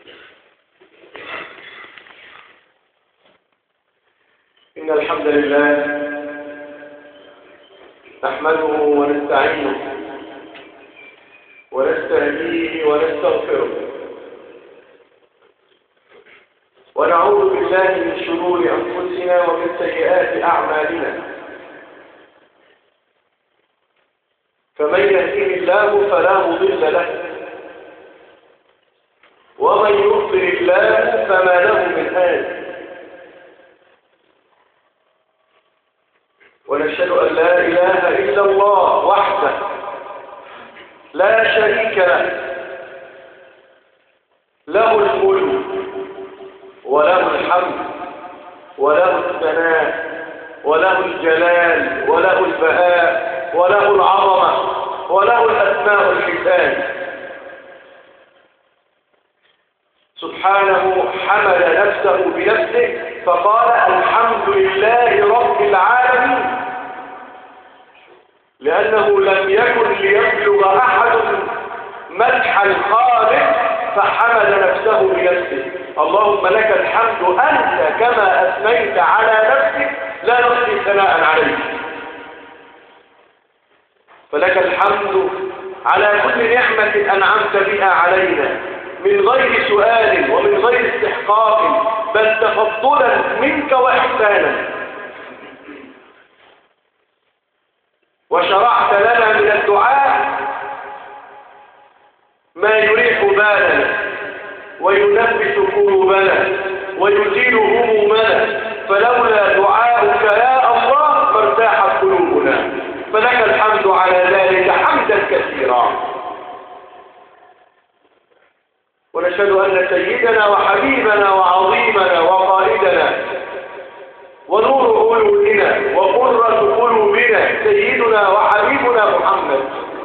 إن الحمد لله نحمده ونستعينه ونستهديه ونستغفره ونعوذ بالله من شرور أنفسنا ومن سيئات أعمالنا فمن يهده الله فلا مضل له ومن يضلل الله فما له من هاد ونشهد أن لا إله إلا الله وحده لا شريك له له الملك وله الحمد وله الثناء وله الجلال وله البهاء وله العظمة وله الأسماء الحسان سبحانه حمل نفسه بنفسه فقال الحمد لله رب العالمين لأنه لم يكن ليبلغ أحد مدح الخالق فحمل نفسه بنفسه اللهم لك الحمد أنت كما أثنيت على نفسك لا نحصي ثناء عليك فلك الحمد على كل نعمة أنعمت بها علينا من غير سؤال ومن غير استحقاق بل تفضلا منك وإحسانا وشرعت لنا من الدعاء ما يريح بالنا وينبت قلوبنا ويزيل همومنا فلولا دعاؤك يا الله ما ارتاحت قلوبنا فلك الحمد على ذلك حمدا كثيرا ونشهد أن سيدنا وحبيبنا وعظيمنا وقائدنا ونور قلوبنا وقرة قلوبنا سيدنا وحبيبنا محمد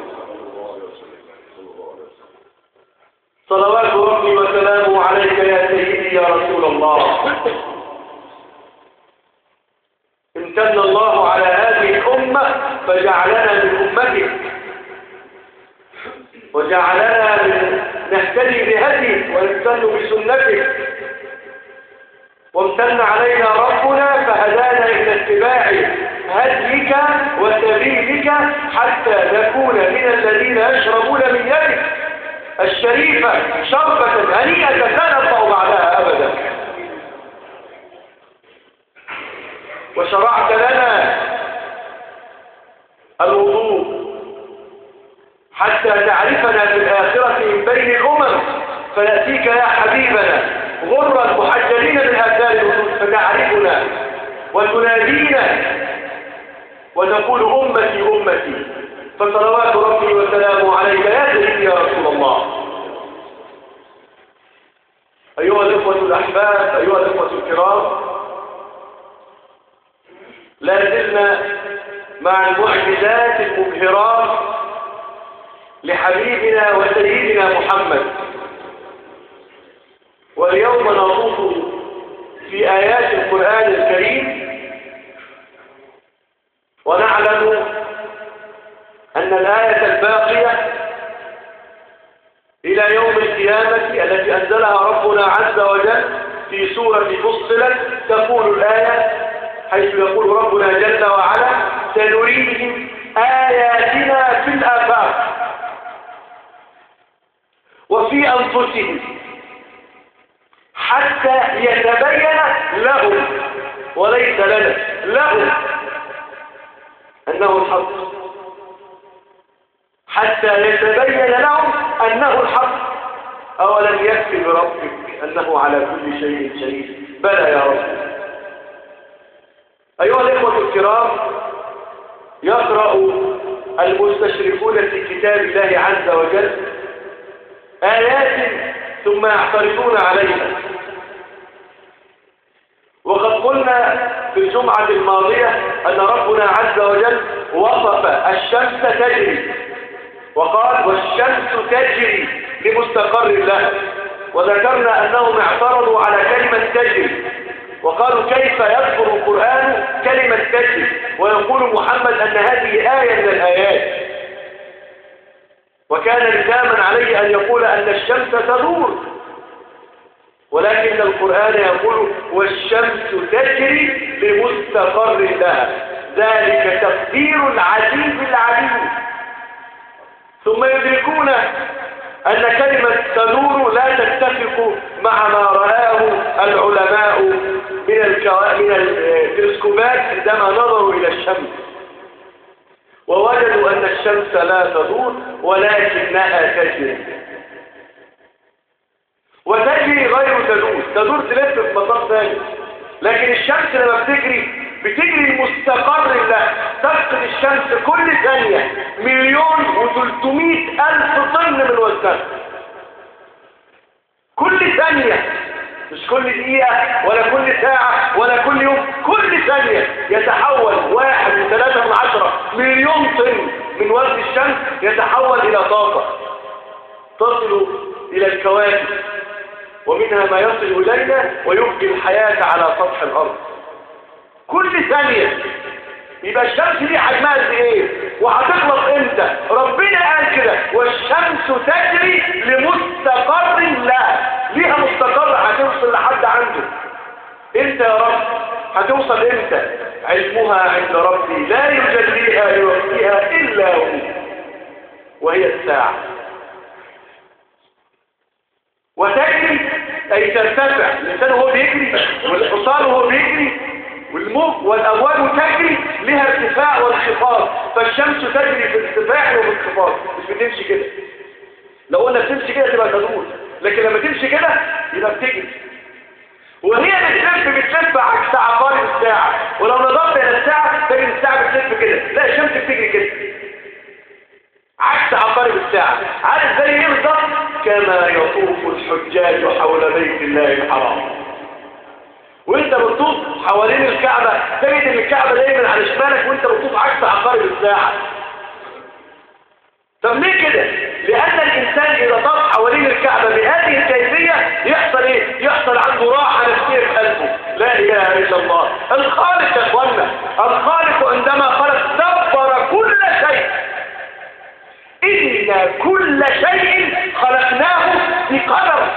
صلوات ربي وسلامه عليك يا سيدي يا رسول الله امتن الله على هذه الأمة فجعلنا من أمته وجعلنا من نهتدي بهديه ونستن بسنته وامتن علينا ربنا فهدانا إلى اتباع هديك وسبيلك حتى نكون من الذين يشربون من يدك الشريفة شربة هنيئة لا نطأ بعدها أبدا وشرعت لنا الوضوء حتى تعرفنا في الآخرة من بين الأمم فيأتيك يا حبيبنا غرا محجلين من آثار الوضوء فتعرفنا وتنادينا وتقول أمتي أمتي فصلوات ربي وسلامه عليك يا سيدي يا رسول الله أيها الإخوة الأحباب أيها الإخوة الكرام لا زلنا مع المعجزات المبهرات لحبيبنا وسيدنا محمد واليوم نطوف في آيات القرآن الكريم ونعلم أن الآية الباقية إلى يوم القيامة التي أنزلها ربنا عز وجل في سورة فصلت تقول الآية حيث يقول ربنا جل وعلا سنريهم آياتنا في الآفاق وفي أنفسهم حتى يتبين لهم وليس لنا لهم أنه الحق حتى يتبين لهم أنه الحق أولم يكفي بربك أنه على كل شيء شهيد بلى يا رب أيها الإخوة الكرام يقرأ المستشركون في كتاب الله عز وجل آيات ثم يعترضون عليها وقد قلنا في الجمعة الماضية أن ربنا عز وجل وصف الشمس تجري وقال والشمس تجري لمستقر لها وذكرنا أنهم اعترضوا على كلمة تجري وقالوا كيف يذكر القرآن كلمة تجري ويقول محمد أن هذه آية من الآيات وكان لزاما عليه أن يقول أن الشمس تدور ولكن القرآن يقول والشمس تجري لمستقر لها ذلك تقدير العزيز العليم ثم يدركون أن كلمة تدور لا تتفق مع ما رآه العلماء من الكوا... من التلسكوبات عندما نظروا إلى الشمس ووجدوا أن الشمس لا تدور ولكنها تجري وتجري غير تدور تدور تلف في مسار ثاني لكن الشمس لما بتجري بتجري المستقر لله تفقد الشمس كل ثانية مليون وثلثمائة ألف طن من وزنها كل ثانية مش كل دقيقة ولا كل ساعة ولا كل يوم كل ثانية يتحول واحد وثلاثة من عشرة مليون طن من وزن الشمس يتحول إلى طاقة تصل إلى الكواكب ومنها ما يصل إلينا ويبقي الحياة على سطح الأرض كل ثانية يبقى الشمس دي حجمها قد ايه وهتخلص امتى ربنا قال كده والشمس تجري لمستقر لها ليها مستقر هتوصل لحد عنده انت يا رب هتوصل امتى علمها عند ربي لا يجليها لوقتها الا هو وهي الساعه وتجري أي ترتفع الإنسان وهو بيجري والحصان وهو بيجري والموج والأموال تجري لها ارتفاع وانخفاض فالشمس تجري في ارتفاع وانخفاض مش بتمشي كده لو قلنا بتمشي كده تبقى تدور لكن لما تمشي كده يبقى بتجري وهي بتلف بتلف عكس عقارب الساعة ولو نظرت إلى الساعة تجد الساعة بتلف كده لا الشمس بتجري كده عكس عقارب الساعة عارف زي ايه بالظبط كما يطوف الحجاج حول بيت الله الحرام وانت بتطوف حوالين الكعبة تجد ان الكعبة دايما على شمالك وانت بتطوف عكس عقارب الساعة طب ليه كده لان الانسان اذا طاف حوالين الكعبة بهذه الكيفية يحصل ايه يحصل عنده راحة نفسية في قلبه لا اله الا الله الخالق يا اخوانا الخالق عندما خلق دبر كل شيء إن كل شيء خلقناه بقدر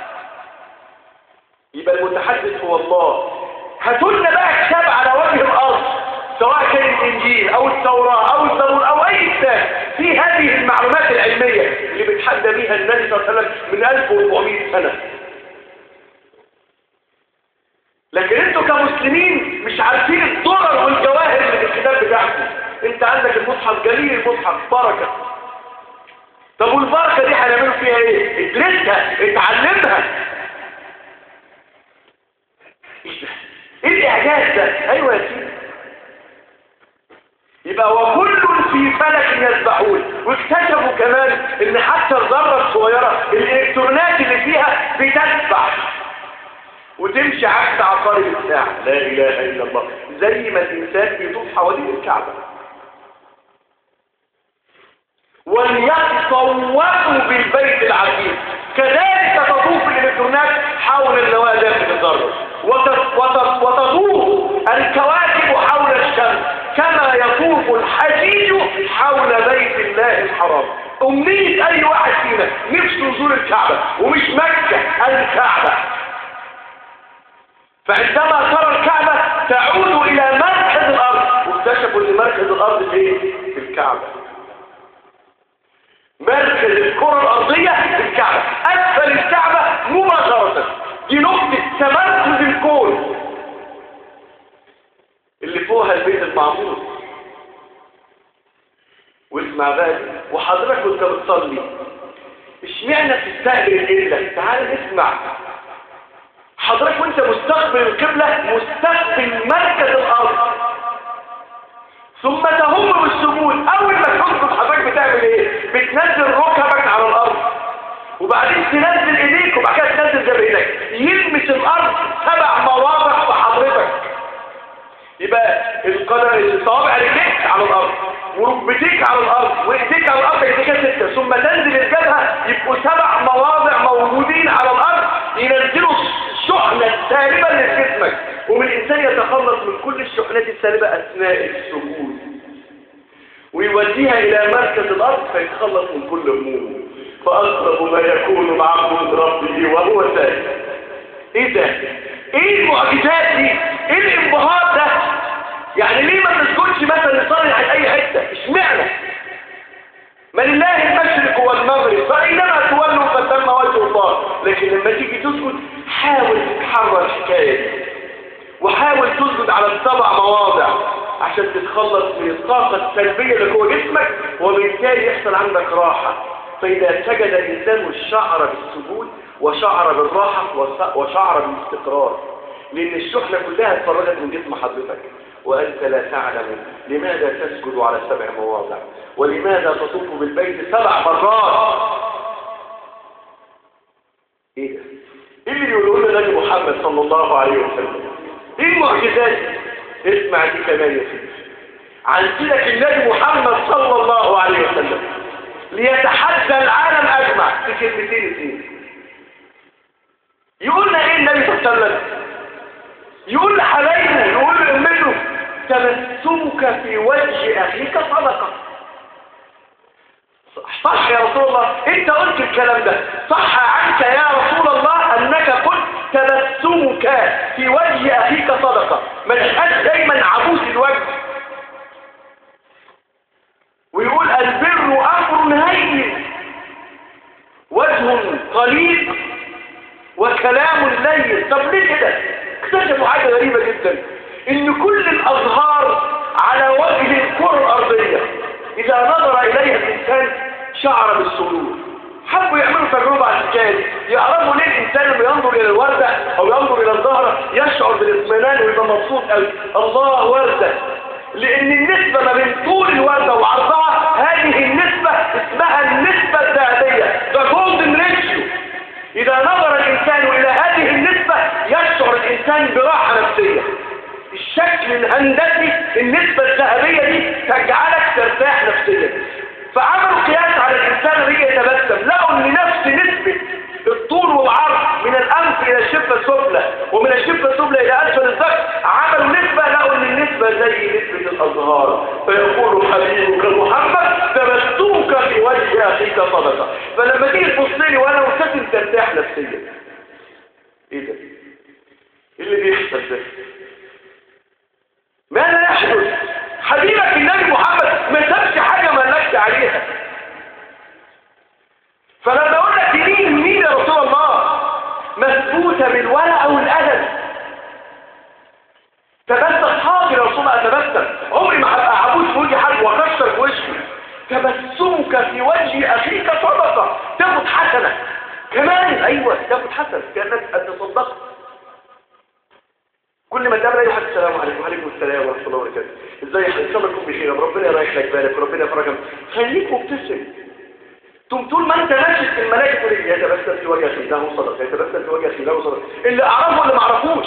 يبقى المتحدث هو الله هاتولنا بقى كتاب على وجه الأرض سواء كان الإنجيل أو التوراة أو الزبور أو أي كتاب في هذه المعلومات العلمية اللي بيتحدى بيها النبي صلى الله عليه وسلم من 1400 سنة لكن انتوا كمسلمين مش عارفين الضرر والجواهر اللي في الكتاب بتاعكم انت عندك المصحف جميل المصحف بركه طب والبركة دي هنعملوا فيها ايه ادرسها اتعلمها ايه الاعجاز ده ايوه يا سيدي يبقى وكل في فلك يسبحون واكتشفوا كمان ان حتى الذره الصغيره الالكترونات اللي فيها بتسبح وتمشي عكس عقارب الساعه لا اله الا الله زي ما الانسان بيطوف حوالين الكعبه وليطوفوا بالبيت العتيق كذلك تطوف الالكترونات حول النواه داخل الذره وتطوف الكواكب حول الشمس كما يطوف الحجيج حول بيت الله الحرام أمنية أي واحد فينا نفسه يزور الكعبة ومش مكة الكعبة فعندما ترى الكعبة تعود إلى مركز الأرض واكتشفوا أن مركز الأرض فين؟ في الكعبة مركز الكرة الأرضية في الكعبة أسفل الكعبة مباشرة دي نقطة تمركز الكون اللي فوقها البيت المعمور واسمع بقى دي وحضرتك وانت بتصلي اشمعنى تستقبل القبلة تعال نسمع حضرتك وانت مستقبل القبلة مستقبل مركز الأرض ثم تهم بالسجود اول ما تسجد حضرتك بتعمل ايه بتنزل ركبك على الارض وبعدين تنزل ايديك وبعد كده تنزل جبهتك يلمس الارض سبع مواضع في حضرتك يبقى القدم صوابع رجليك على الارض وركبتيك على الارض وايديك على الارض كده سته ثم تنزل الجبهه يبقوا سبع مواضع موجودين على الارض ينزلوا الشحنه السالبه اللي في جسمك ومن الانسان يتخلص من كل الشحنات السالبه اثناء السجود ويوديها الى مركز الارض فيتخلص من كل همومه فاقرب ما يكون العبد من ربه وهو ساجد ايه ده ايه المعجزات دي ايه الانبهار ده يعني ليه ما تسكتش مثلا نصلي عن اي حته اشمعنى ما لله المشرق والمغرب فاينما تولوا فثم وجه الله لكن لما تيجي تسكت حاول تتحرر الحكايه دي وحاول تسجد على السبع مواضع عشان تتخلص من الطاقة السلبية اللي جوه جسمك وبالتالي يحصل عندك راحة فإذا سجد الإنسان شعر بالسجود وشعر بالراحة وشعر بالاستقرار لأن الشحنة كلها اتفرجت من جسم حضرتك وأنت لا تعلم لماذا تسجد على السبع مواضع ولماذا تطوف بالبيت سبع مرات ايه ده ايه اللي بيقولوا لنا نبي محمد صلى الله عليه وسلم ايه المعجزات اسمع دي كمان يا سيدي عن سيدك النبي محمد صلى الله عليه وسلم ليتحدى العالم اجمع في كلمتين اثنين يقول لنا ايه النبي صلى الله عليه وسلم يقول لحبايبه يقول لامته تبسمك في وجه اخيك صدقه صح يا رسول الله انت قلت الكلام ده صح عنك يا رسول الله انك قلت تبسمك في وجه اخيك صدقه ما تبقاش دايما عبوس الوجه ويقول البر امر هين وجه طليق وكلام لين طب ليه كده اكتشفوا حاجه غريبه جدا ان كل الازهار على وجه الكره الارضيه اذا نظر اليها الانسان شعر بالسرور حبوا يعملوا تجربة على الحكاية دي يعرفوا ليه الإنسان لما ينظر إلى الوردة أو ينظر إلى الزهرة يشعر بالاطمئنان ويبقى مبسوط قوي الله وردة لأن النسبة ما بين طول الوردة وعرضها هذه النسبة اسمها النسبة الذهبية ده جولدن ريشيو إذا نظر الإنسان إلى هذه النسبة يشعر الإنسان براحة نفسية الشكل الهندسي النسبة الذهبية دي تجعلك ترتاح نفسيا فعملوا قياس على الإنسان اللي يتبسم لقوا ان نفس نسبة الطول والعرض من الأنف إلى الشفة السفلى ومن الشفة السفلى إلى أسفل الذقن عملوا نسبة لقوا ان النسبة زي نسبة الأزهار فيقول حبيبك محمد تبسمك في وجه أخيك صدقة فلما تيجي تبص لي وأنا مبتسم ترتاح نفسيا إيه ده؟ إيه اللي بيحصل ده؟ ماذا يحدث؟ حبيبك النبي محمد ما سابش حاجة ما لكش عليها فلما اقول لك مين مين يا رسول الله مثبوتة بالورقة والقلم تبسم حاضر يا رسول الله اتبسم عمري ما هبقى عبوس في وجه حد واكسر في وشه تبسمك في وجه اخيك صدقة تاخد حسنة كمان ايوه تاخد حسنة كانك تصدقت كل ما تقابل اي واحد السلام عليكم وعليكم السلام ورحمه الله وبركاته ازاي ان شاء الله تكون بخير ربنا يريح لك بالك وربنا يفرجك خليك مبتسم ثم طول ما انت ماشي في الملائكه تقول يتبسم في وجه اخي له صدقه يتبسم في وجه اخي له صدقه اللي اعرفه واللي ما اعرفوش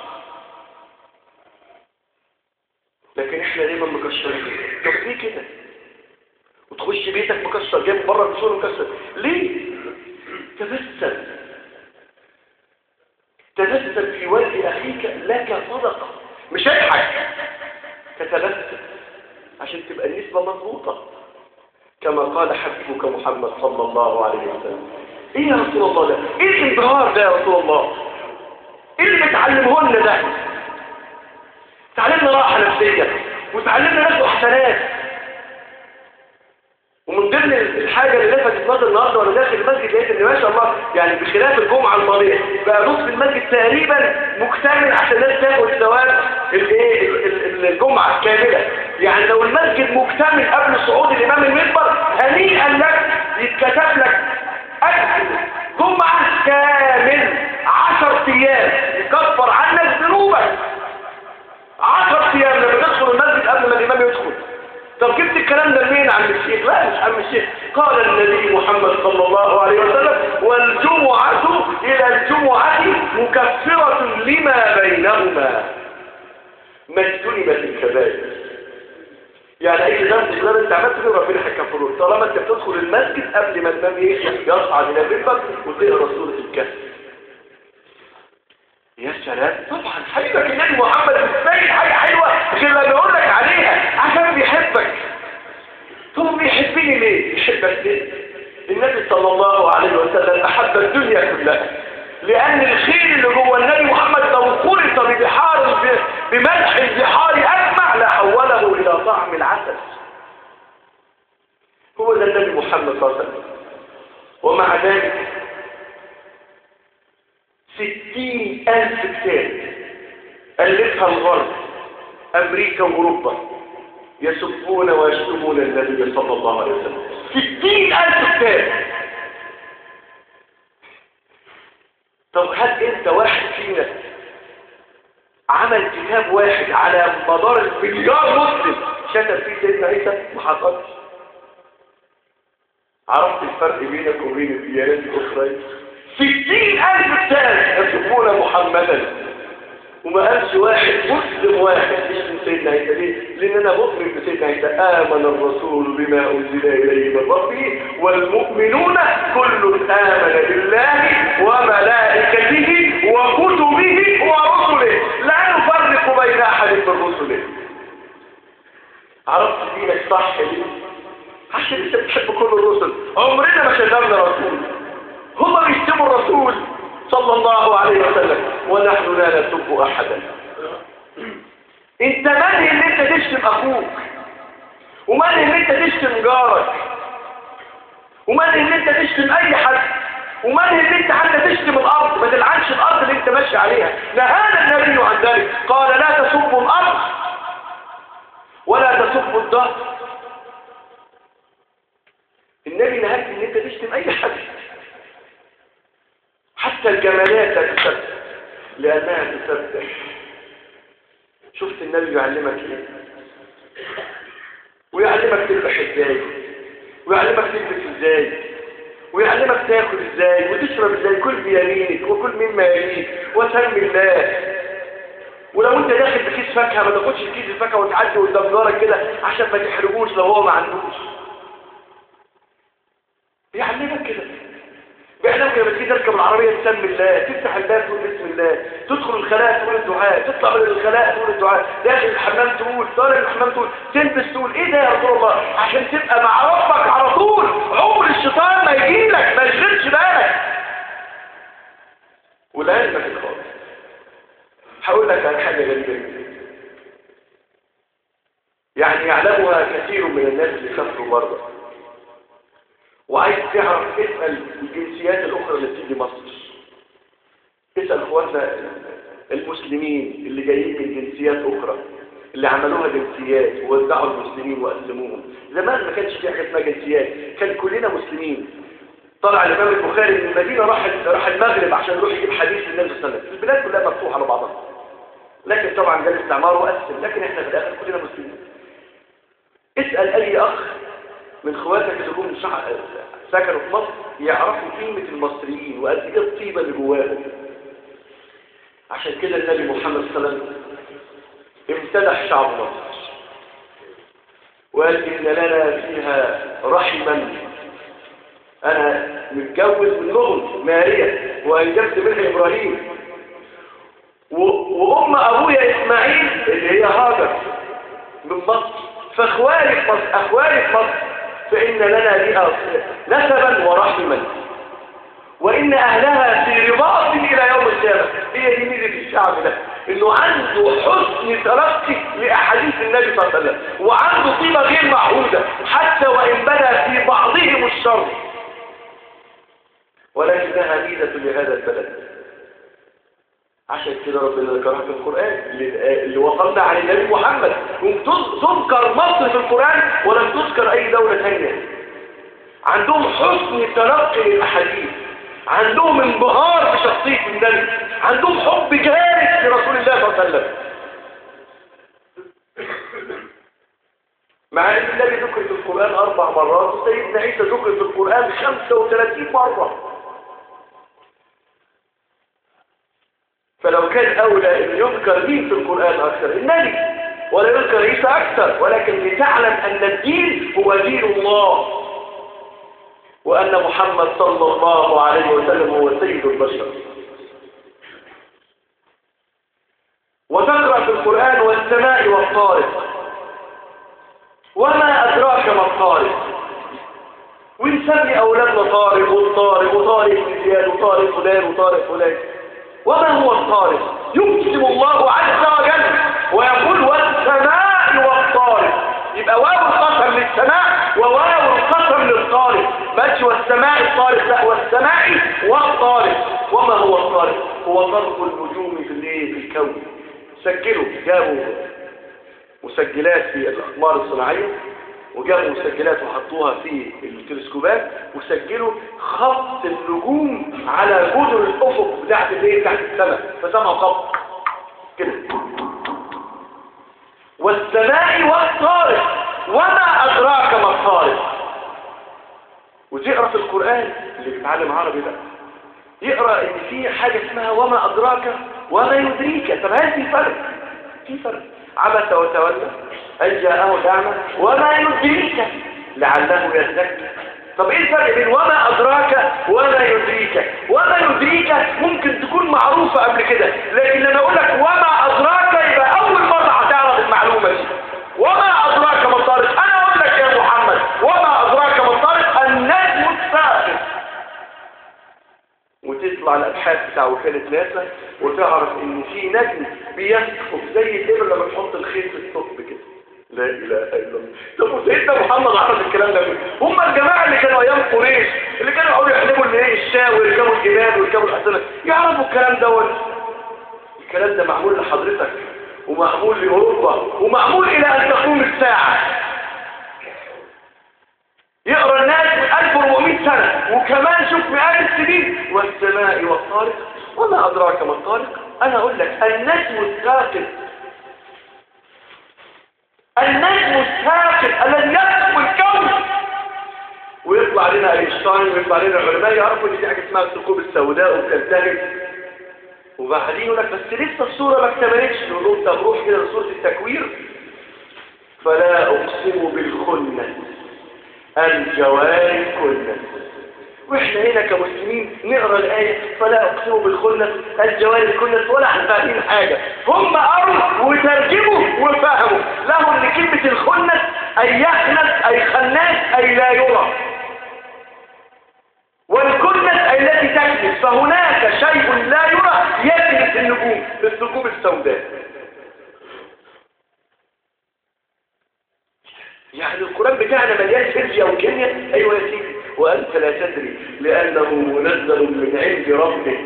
لكن احنا دايما مكشرين طب ليه كده وتخش بيتك مكسر جايب بره بسور مكسر ليه تبسم تبسم في وجه أخيك لك صدقة مش اضحك تتبسم عشان تبقى النسبة مضبوطة كما قال حبيبك محمد صلى الله عليه وسلم ايه يا رسول الله ده ايه الانبهار ده يا رسول الله ايه اللي بتعلمه لنا ده تعلمنا راحة نفسية وتعلمنا نفس حسنات ومن ضمن الحاجة اللي لفتت نظر النهارده وانا داخل المسجد لقيت ان ما شاء الله يعني بخلاف الجمعة الماضية بقى نص المسجد تقريبا مكتمل عشان الناس تاخد ثواب الايه الجمعة كاملة يعني لو المسجد مكتمل قبل صعود الامام المنبر هنيئا لك يتكتب لك اجر جمعة كامل 10 ايام يكفر عنك ذنوبك 10 ايام لما تدخل المسجد قبل ما الامام يدخل طب جبت الكلام ده منين عن الشيخ لا مش عن الشيخ قال النبي محمد صلى الله عليه وسلم والجمعة إلى الجمعة مكفرة لما بينهما ما اجتنبت الكبائر يعني اي ذنب صغير انت عملته ربنا هيكفره طالما انت بتدخل المسجد قبل ما النبي يصعد الى المنبر وتقرا سوره الكهف يا سلام طبعا حبيبك النبي محمد مش لاقي حاجه حلوه غير لما يقول لك عليها عشان بيحبك ثم بيحبني ليه يحبك ليه النبي صلى الله عليه وسلم احب الدنيا كلها لأن الخير اللي جوه النبي محمد لو خلط ببحار بملح البحار أجمع لحوله إلى طعم العسل هو ده النبي محمد صلى الله عليه وسلم ومع ذلك ستين ألف كتاب ألفها الغرب أمريكا وأوروبا يسبون ويشتمون النبي صلى الله عليه وسلم ستين ألف كتاب طب هل انت واحد فينا عمل كتاب واحد على مدار المليار مسلم شتم فيه سيدنا عيسى ما حصلش عرفت الفرق بينك وبين الديانات الاخرى ستين الف كتاب يسبون محمدا وما قالش واحد مسلم واحد اسم سيدنا عيسى ليه؟ لان انا مؤمن بسيدنا عيسى امن الرسول بما انزل اليه من ربه والمؤمنون كل امن بالله وملائكته وكتبه ورسله لا نفرق بين احد من رسله عرفت دينك صح ليه؟ عشان انت بتحب كل الرسل عمرنا ما شتمنا رسول هم بيشتموا الرسول صلى الله عليه وسلم ونحن لا نسب احدا انت مالي ان انت تشتم اخوك ومالي ان انت تشتم جارك ومالي ان انت تشتم اي حد ومالي ان انت حتى تشتم الارض ما تلعنش الارض اللي انت ماشي عليها نهانا النبي عن ذلك قال لا تسبوا الارض ولا تسبوا الدهر النبي نهاك ان انت تشتم اي حد حتى الجمالات لا تسبح لأنها تسبح شفت النبي يعلمك ايه ويعلمك تذبح ازاي ويعلمك تلبس ازاي ويعلمك تاكل ازاي وتشرب ازاي كل بيمينك وكل مما يليك وسمي الله ولو انت داخل بكيس فاكهه ما تاخدش كيس الفاكهه وتعدي قدام جارك كده عشان ما تحرجوش لو هو ما عندوش بيعلمك كده بيعلمك لما تيجي تركب العربيه تسمي الله تفتح الباب تقول بسم الله تدخل الخلاء تقول الدعاء تطلع من الخلاء تقول الدعاء داخل الحمام تقول طالع الحمام تقول تلبس تقول ايه ده يا رسول الله عشان تبقى مع ربك على طول عمر الشيطان ما يجي لك ما يشغلش بالك ولعلمك الخالص هقول لك عن حاجه غريبه جدا يعني يعلمها كثير من الناس اللي سافروا بره وعايز تعرف اسأل الجنسيات الأخرى اللي بتيجي مصر اسأل اخواتنا المسلمين اللي جايين من جنسيات أخرى اللي عملوها جنسيات ووزعوا المسلمين وقسموهم زمان ما كانش في حاجة اسمها جنسيات كان كلنا مسلمين طلع الإمام البخاري من المدينة راح راح المغرب عشان يروح يجيب حديث النبي صلى الله عليه وسلم البلاد كلها مفتوحة على بعضها لكن طبعا جاء الاستعمار وقسم لكن احنا في الآخر كلنا مسلمين اسأل أي أخ من اخواتك اللي هم سكنوا في مصر يعرفوا قيمة المصريين وقد ايه الطيبة اللي جواهم عشان كده النبي محمد صلى الله عليه وسلم امتدح شعب مصر وقال إن لنا فيها رحما أنا متجوز منهم ماريا وأنجبت منها إبراهيم وأم أبويا إسماعيل اللي هي هاجر من مصر فأخوالي في مصر أخوالي في مصر فإن لنا بها نسبا ورحما وإن أهلها في رباط إلى يوم القيامة هي دي ميزة الشعب ده إنه عنده حسن تلقي لأحاديث النبي صلى الله عليه وسلم وعنده طيبة غير معهودة حتى وإن بدا في بعضهم الشر ولكنها ميزة لهذا البلد عشان كده ربنا ذكرها في القرآن اللي وصلنا عن النبي محمد تذكر مصر في القرآن ولم تذكر أي دولة ثانية عندهم حسن تلقي للأحاديث عندهم انبهار بشخصية النبي عندهم حب جارف لرسول الله صلى الله عليه وسلم مع ان النبي ذكر في القرآن أربع مرات وسيدنا عيسى ذكر في القرآن 35 مرة فلو كان أولى أن يذكر مين في القرآن أكثر النبي ولا يذكر عيسى أكثر ولكن لتعلم أن الدين هو دين الله وأن محمد صلى الله عليه وسلم هو سيد البشر وتقرأ في القرآن والسماء والطارق وما أدراك ما الطارق ونسمي أولادنا طارق والطارق وطارق بن زياد وطارق فلان وطارق فلان وما هو الطارق يقسم الله عز وجل ويقول والسماء والطارق يبقى واو القسم للسماء وواو القسم للطارق بس والسماء الطارق لا والسماء والطارق وما هو الطارق هو طرق النجوم في الايه في الكون سجلوا جابوا مسجلات في الاقمار الصناعيه وجابوا مسجلات وحطوها في التلسكوبات وسجلوا خط النجوم على جدر الافق بتاعت الايه بتاعت السماء فسمعوا خط كده والسماء والطارق وما ادراك ما الطارق وتقرا في القران اللي بيتعلم عربي ده يقرا ان في حاجه اسمها وما ادراك وما يدريك طب هل في فرق في فرق عبس وتولى أن جاءه الأعمى وما يدريك لعله يزكى طب ايه الفرق بين وما أدراك وما يدريك وما يدريك ممكن تكون معروفة قبل كده لكن لما أقول لك وما أدراك يبقى أول مرة هتعرف المعلومة دي وما أدراك ما الطارق أنا أقول لك يا محمد وما أدراك ما الطارق النجم الثاقب وتطلع الابحاث بتاع وكاله ناسا وتعرف ان في نجم بيسقط زي الابر لما تحط الخيط في الثقب كده لا اله الا الله طب وسيدنا محمد عرف الكلام ده منين؟ هم الجماعه اللي كانوا ايام قريش اللي كانوا يقعدوا يحلموا ان ايه الشاي ويركبوا الجبال ويركبوا الحسنات يعرفوا الكلام دوت الكلام ده معمول لحضرتك ومعمول لاوروبا ومعمول الى ان تقوم الساعه يقرا الناس من 1400 سنة وكمان شوف مئات السنين والسماء والطارق وما أدراك ما الطارق أنا أقول لك النجم الثاقب النجم الثاقب الذي يسكن الكون ويطلع لنا اينشتاين ويطلع لنا العلماء يعرفوا ان في حاجه اسمها الثقوب السوداء وبتلتهب وبعدين يقول لك بس لسه الصوره ما اكتملتش نقول لهم طب روح كده لصوره التكوير فلا اقسم بالخنس الجوار الكنس واحنا هنا كمسلمين نقرا الايه فلا اقسم بالخنس الجوار الكنس ولا احنا فاهمين حاجه هم قروا وترجموا وفهموا لهم ان كلمه الخنس اي يخنس اي خناس اي لا يرى والكنس اي التي تكنس فهناك شيء لا يرى يكنس النجوم الثقوب السوداء يعني القرآن بتاعنا مليان فيزياء وكيمياء أيوة يا سيدي وأنت لا تدري لأنه منزل من عند ربك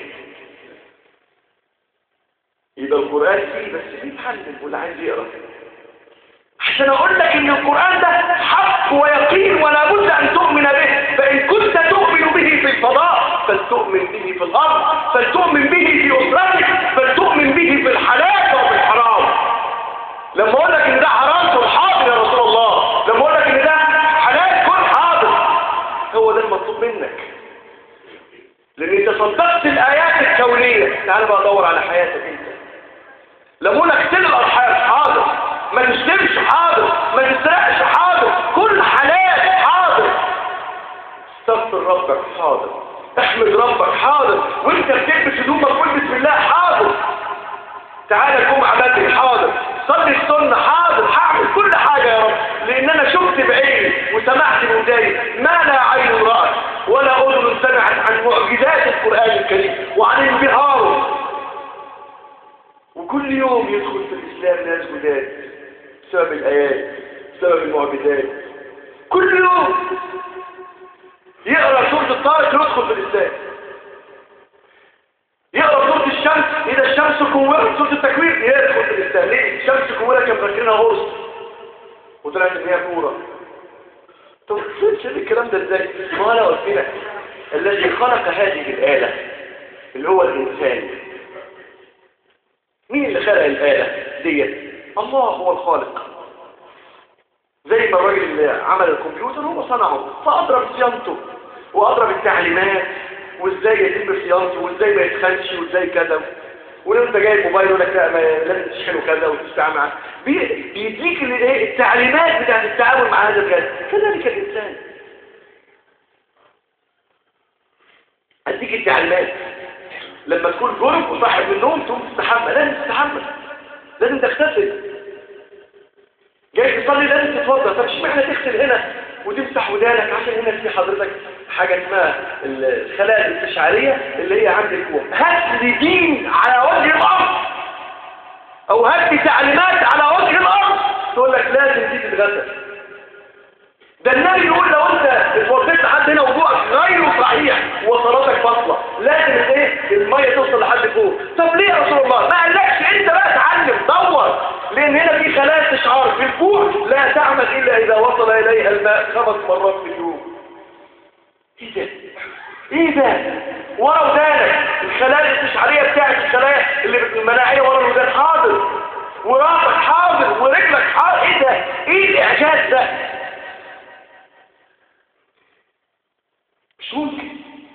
يبقى القرآن فيه بس بيتعلم واللي عايز يقرأ عشان أقول لك إن القرآن ده حق ويقين ولا بد أن تؤمن به فإن كنت تؤمن به في الفضاء فلتؤمن به في الأرض فلتؤمن به في أسرتك فلتؤمن به في الحلال وفي الحرام لما أقول لك إن ده حرام تقول حاضر يا رسول الله لما أقول لك إن ده حلال كن حاضر هو ده المطلوب منك لأن أنت صدقت الآيات الكونية تعال بقى أدور على حياتك أنت لما أقول لك تلقى الحياة حاضر ما تشتمش حاضر ما تسرقش حاضر كل حلال حاضر استغفر ربك حاضر احمد ربك حاضر وانت بتلبس هدومك قول بسم الله حاضر تعالى الجمعة بدري حاضر صلي السنة حاضر هعمل كل حاجة يا رب لان انا شفت بعيني وسمعت بوداني ما لا عين رأت ولا اذن سمعت عن معجزات القرآن الكريم وعن انبهاره وكل يوم يدخل في الاسلام ناس جداد بسبب الايات بسبب المعجزات كل يوم يقرأ سورة الطارق يدخل في الاسلام يقرأ سورة الشمس إذا الشمس كورت سورة التكوير يدخل في الإسلام ليه؟ الشمس كورت كان فاكرينها غرص وطلعت إن هي كورة طب فين الكلام ده إزاي؟ ما أنا قلت لك الذي خلق هذه الآلة اللي هو الإنسان مين اللي خلق الآلة ديت؟ الله هو الخالق زي ما الراجل اللي عمل الكمبيوتر هو صنعه فأضرب صيانته وأضرب التعليمات وازاي يتم صيانته وازاي ما يتخنش وازاي كذا ولو انت جايب موبايل يقول لك لا ما لازم تشحنه كذا وتستعمل معاه بي- بيديك ال- ايه التعليمات بتاعت التعامل مع هذا الجهاز كذلك الانسان اديك التعليمات لما تكون جرب وصاحب من النوم تقوم تستحمى لازم تستحمى لازم تغتسل جاي تصلي لازم تتوضا طب اشمعنى تغسل هنا وتمسح ودانك عشان هنا في حضرتك حاجة اسمها الخلايا الاستشعارية اللي هي عند الكوع هات لي دين على وجه الأرض أو هات لي تعليمات على وجه الأرض تقول لك لازم دي تتغسل ده النبي يقول لو انت اتوضيت لحد هنا وضوءك غير صحيح وصلاتك فاصله لازم ايه الميه توصل لحد فوق طب ليه يا رسول الله ما قالكش انت بقى اتعلم دور لان هنا في خلايا استشعار في الكوع لا تعمل الا اذا وصل اليها الماء خمس مرات في اليوم ايه ده ايه ده ورا ودانك الخلايا الاستشعاريه بتاعت الخلايا اللي المناعيه ورا الودان حاضر وراسك حاضر ورجلك حاضر ايه ده ايه الاعجاز ده مش ممكن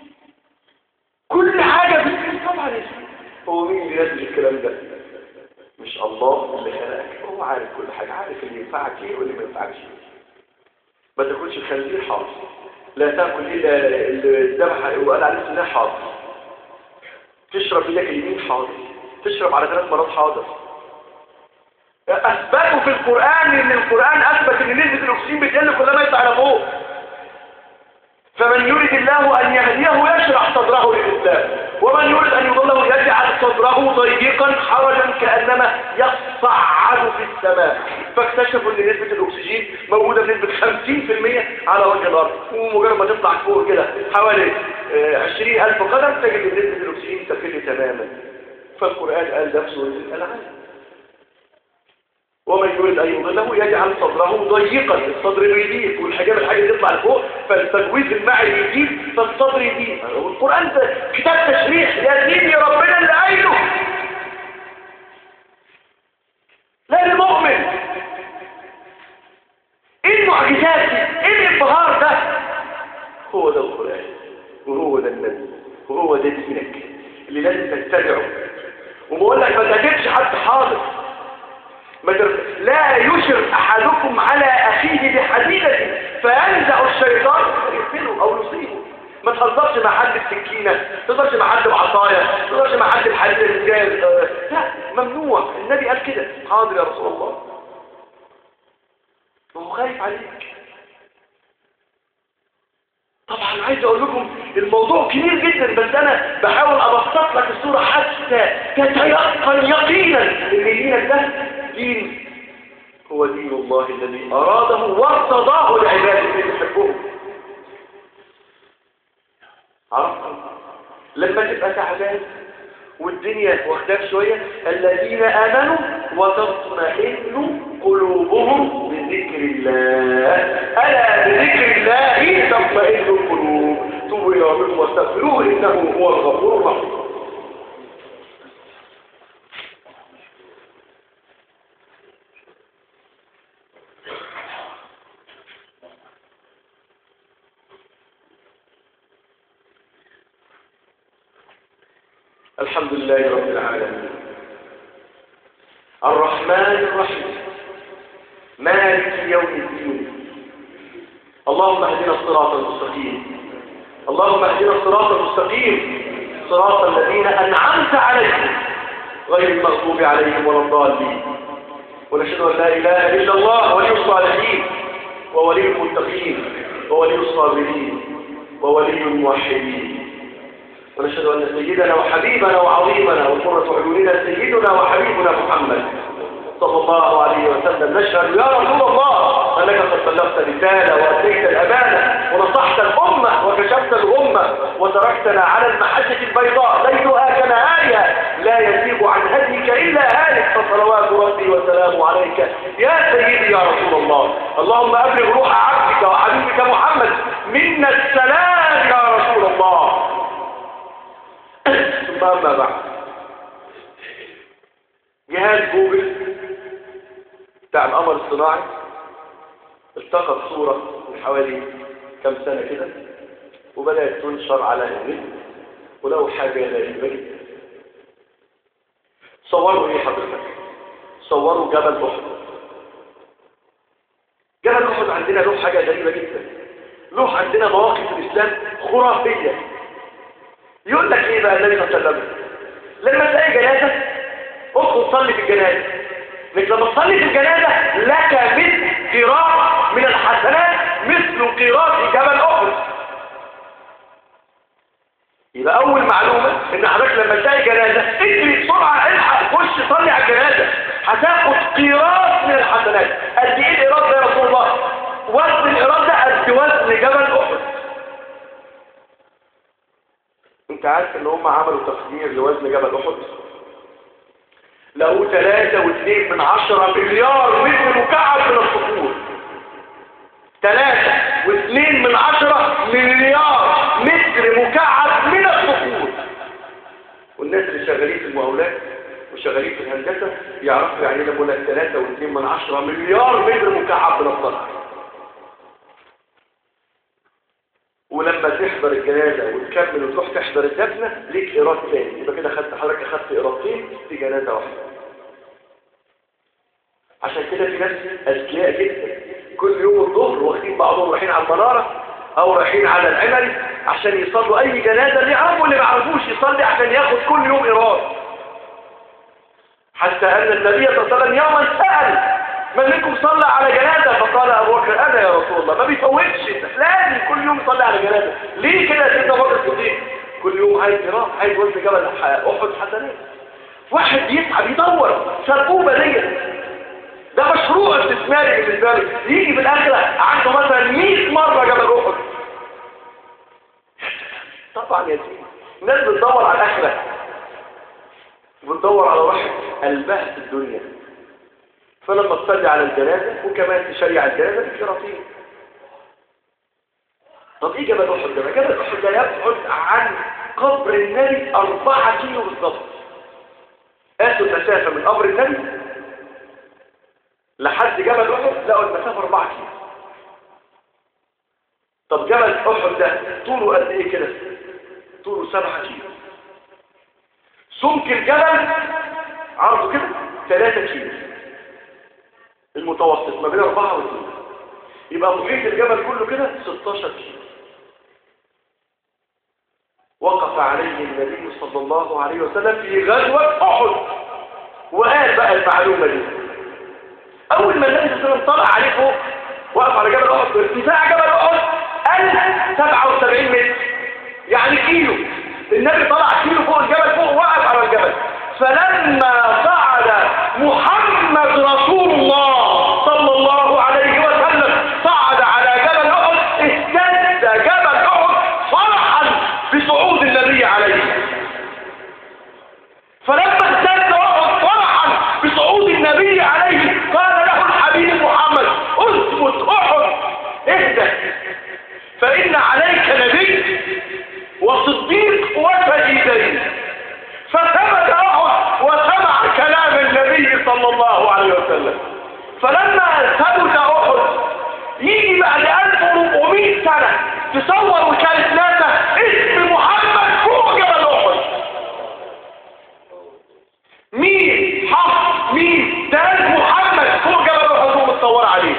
كل حاجة في الدين طبعا يا هو مين اللي ينزل الكلام ده مش الله اللي خلقك هو عارف كل حاجة عارف اللي ينفعك ايه واللي ما ينفعكش ايه ما تاكلش الخنزير حاضر لا تاكل الا الذبح وقال عليه السنة حاضر تشرب ايدك اليمين حاضر تشرب على ثلاث مرات حاضر اثبتوا في القرآن ان القرآن اثبت ان نسبة الاكسجين بتقل كلما يطلع على فوق فمن يريد الله أن يهديه يشرح صدره للإسلام ومن يريد أن يضله يجعل صدره ضيقا حرجا كأنما يصعد في السماء فاكتشفوا أن نسبة الأكسجين موجودة بنسبة 50% على وجه الأرض ومجرد ما تطلع فوق كده حوالي 20000 قدم تجد أن نسبة الأكسجين تقل تماما فالقرآن قال نفسه العالم ومن يريد أن يضله يجعل صدره ضيقا الصدر بيضيق والحجاب الحاجة تطلع لفوق فالتجويز المعي يزيد فالصدر يزيد والقرآن ده كتاب تشريح يا سيدي ربنا اللي قايله لا المؤمن ايه المعجزات دي ايه الانبهار ده هو ده القرآن وهو ده النبي وهو ده دينك اللي لازم تتبعه وبقول لك ما تجيبش حد حاضر لا يشر أحدكم على أخيه بحديدة فينزع الشيطان يقتله أو يصيبه ما تهزرش مع حد بسكينة ما تهزرش مع حد بعصاية ما تهزرش مع حد بحديدة الجاز لا ممنوع النبي قال كده حاضر يا رسول الله وهو خايف عليك طبعا عايز اقول لكم الموضوع كبير جدا بس انا بحاول ابسط لك الصورة حتى تتيقن يقينا ان دينك ده دين هو دين الله الذي اراده وارتضاه لعباده اللي يحبهم عرفتم لما تبقى تعبان والدنيا واخداك شوية الذين آمنوا وتطمئن قلوبهم بذكر الله ألا بذكر الله تطمئن القلوب توبوا إلى ربكم واستغفروه إنه هو الغفور الرحيم الحمد لله رب العالمين الرحمن الرحيم مالك يوم الدين اللهم اهدنا الصراط المستقيم اللهم اهدنا الصراط المستقيم صراط الذين انعمت عليهم غير المغضوب عليهم ولا الضالين ونشهد ان لا اله الا الله ولي الصالحين وولي المتقين وولي الصابرين وولي الموحدين ونشهد أن سيدنا وحبيبنا وعظيمنا وقرة عيوننا سيدنا وحبيبنا محمد صلى الله عليه وسلم نشهد يا رسول الله أنك قد بلغت الرسالة وأديت الأمانة ونصحت الأمة وكشفت الأمة وتركتنا على المحجة البيضاء ليلها كنهارها لا يزيغ عن هديك إلا هالك فصلوات ربي وسلامه عليك يا سيدي يا رسول الله اللهم أبلغ روح عبدك وحبيبك محمد منا السلام يا رسول الله ثم أما بعد جهاز جوجل بتاع القمر الصناعي التقط صورة من حوالي كم سنة كده وبدأت تنشر على النت ولو حاجة غريبة جدا صوروا ايه حضرتك صوروا جبل احد جبل احد عندنا له حاجة غريبة جدا له عندنا مواقف الاسلام خرافية يقول لك ايه بقى النبي صلى الله عليه وسلم لما تلاقي جنازة ادخل صلي في الجنازة انك لما تصلي في الجنازة لك مثل قراء من الحسنات مثل قيراط جبل أحد يبقى أول معلومة إن حضرتك لما تلاقي جنازة اجري بسرعة الحق خش صلي على الجنازة هتاخد قيراط من الحسنات قد إيه القيراط ده يا رسول الله؟ وزن القيراط ده قد وزن جبل أحد أنت عارف إن هم عملوا تقدير لوزن جبل أحد؟ له ثلاثة واثنين من عشرة مليار متر مكعب من الصخور ثلاثة واثنين من عشرة مليار متر مكعب من الصخور والناس اللي شغالين في المقاولات وشغالين في الهندسة يعرفوا يعني ده بقول لك ثلاثة واثنين من عشرة مليار متر مكعب من الصخر ولما تحضر الجنازة وتكمل وتروح تحضر الدفنة ليك إيراد تاني يبقى كده خدت حضرتك أخدت إيرادتين في جنازة واحدة عشان كده في ناس أذكياء جدا كل يوم الظهر واخدين بعضهم رايحين على المنارة أو رايحين على العمل عشان يصلوا أي جنازة اللي يعرفوا اللي ما يعرفوش يصلي عشان ياخد كل يوم إيراد حتى أن النبي صلى الله عليه وسلم يوما سأل من منكم صلى على جنازة فقال أبو بكر أنا يا رسول الله ما بيفوتش لازم كل يوم يصلي على جنازة ليه كده يا سيدنا بكر الصديق كل يوم عايز جراح عايز وزن جبل أحد حسنات واحد يتعب يدور سرقوبة ديت ده مشروع استثماري بالنسبة له يجي في الآخرة عنده مثلا 100 مرة جبل أحد طبعا يا سيدي الناس بتدور على الآخرة بتدور على واحد قلبها في الدنيا فلما تصلي على الجنازة وكمان تشيع الجنازة بكراتين طب ايه جبل احد ده جبل احد ده يبعد عن قبر النبي أربعة كيلو بالظبط قاسوا المسافة من قبر النبي لحد جبل احد لقوا المسافة أربعة كيلو طب جبل احد ده طوله قد ايه كده طوله سبعة كيلو سمك الجبل عرضه كده ثلاثة كيلو المتوسط ما بين 4 و 2 يبقى محيط الجبل كله كده 16 كيلو وقف عليه النبي صلى الله عليه وسلم في غزوة أحد وقال بقى المعلومة دي أول ما النبي صلى الله عليه وسلم طلع عليه فوق وقف على جبل أحد ارتفاع جبل أحد 1077 متر يعني كيلو النبي طلع كيلو فوق الجبل فوق وقف على الجبل فلما صعد محمد رسول الله صلى الله عليه وسلم صعد على جبل أحد اهتز جبل أحد فرحا بصعود النبي عليه فلما اهتز أحد فرحا بصعود النبي عليه قال له الحبيب محمد اثبت أحد اهدى فإن عليك نبي وصديق وشهيدين فثبت أحد وسمع كلام النبي صلى الله عليه وسلم فلما ثبت أحد يجي بعد 1400 سنة تصور وكالة ناسا اسم محمد فوق جبل أحد مين حق مين ده اسم محمد فوق جبل أحد ومتصور عليه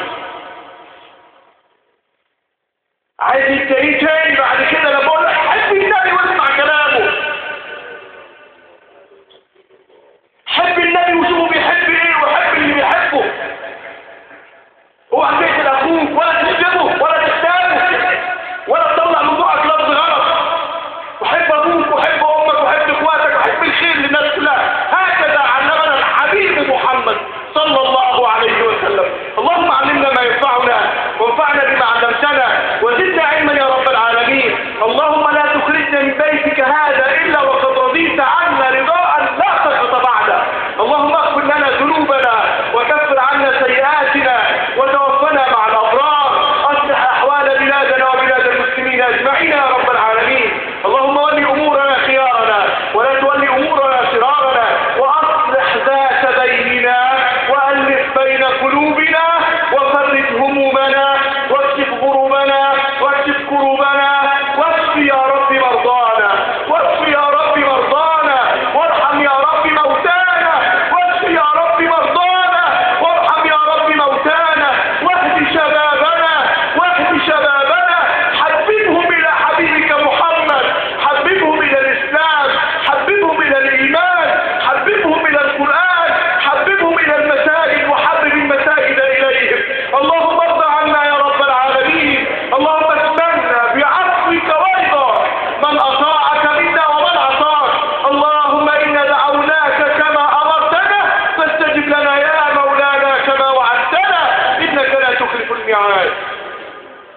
عايز انت ايه تاني بعد كده لما اقول لك حب النبي واسمع كلامه حب النبي وشوفه بيحب ايه وحب اللي بيحبه اوعى تقتل اخوك ولا تشتمه ولا تشتمه ولا تطلع من بقك لفظ غلط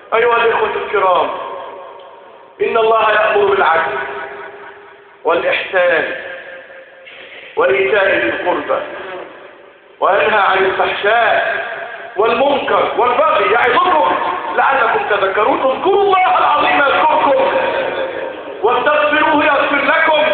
أيها الإخوة الكرام إن الله يأمر بالعدل والإحسان وإيتاء ذي القربى وينهى عن الفحشاء والمنكر والبغي يعظكم لعلكم تذكرون اذكروا الله العظيم يذكركم واستغفروه يغفر لكم